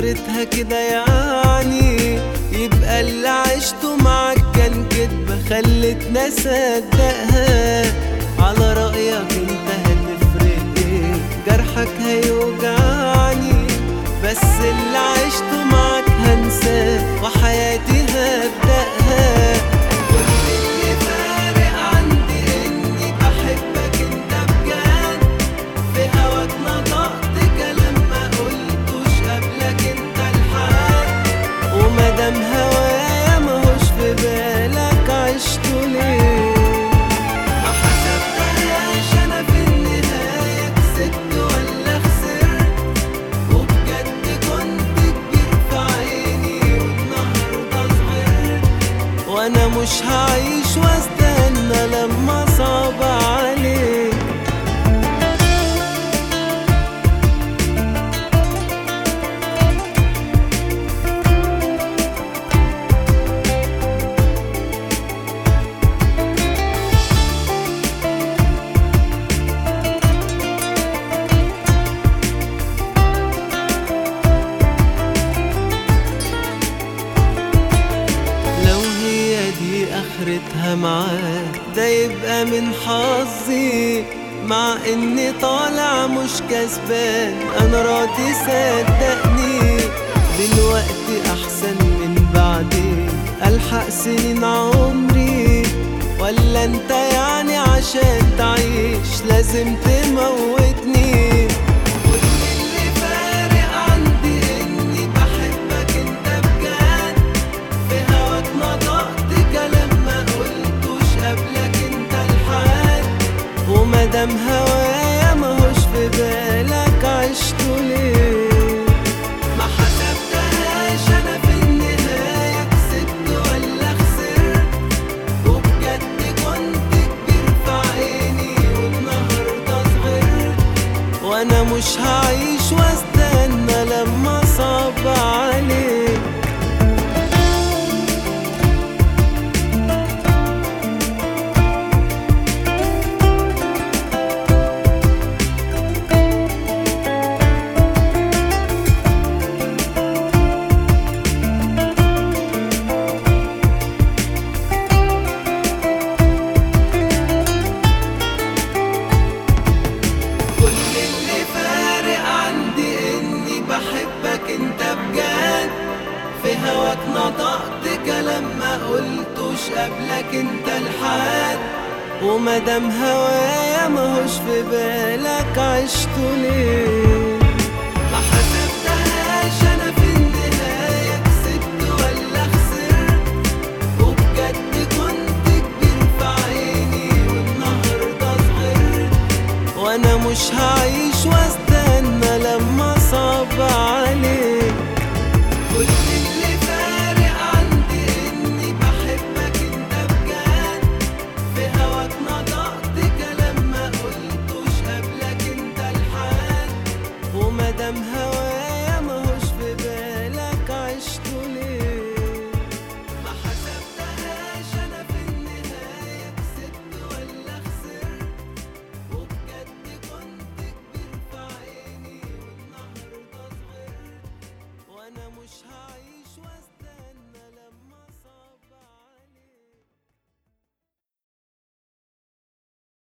اخرتها كده يعني يبقى اللي عشته معاك كان كدبة خلتنا اصدقها على رأيك انت هتفرق ايه جرحك هيوجعني بس اللي عشته معاك هنساه وحياتي هبدأها كل اللي فارق عندي اني بحبك انت بجد في هواك نطقت كلام ما قلتوش قبلك انت الحد ومادام هوايا ماهوش في بالك عشته ليه ما حسبتهاش انا في النهاية كسبت ولا خسرت وبجد كنت كبير في عيني والنهارده صغرت وانا مش هعيش واستنى لما صعب عليك لو هي دي اخرتها معاك ده يبقى من حظي مع اني طالع مش كسبان انا راضي صدقني دلوقتي احسن من بعدين الحق سنين عمري ولا انت يعني عشان تعيش لازم تموتني كل اللي فارق عندي اني بحبك انت بجد في هواك نطقت كلام ما قلتوش قبلك انت الحد ومادام هوايا ماهوش في بالك عشته ليه ما حسبتهاش انا في النهاية كسبت ولا خسرت وبجد كنت كبير في عيني والنهارده صغرت وانا مش هعيش واستنى لما صعب عليك كل اللي فارق عندي اني بحبك انت بجد في هواك نطقت كلام ما قلتوش قبلك انت الحد ومادام هوايا ماهوش في بالك عشته ليه ما حسبتهاش انا في النهاية كسبت ولا خسرت وبجد كنت كبير في عيني والنهارده صغرت وانا مش هعيش واستنى لما صعب عليك كل اللي فارق عندي اني بحبك انت بجد في هواك نطقت كلام ما قلتوش قبلك انت الحد ومادام هوايا ماهوش في بالك عشته ليه ما حسبتهاش انا في النهاية كسبت ولا خسرت وبجد كنت كبير في عيني والنهارده صغرت وانا مش هعيش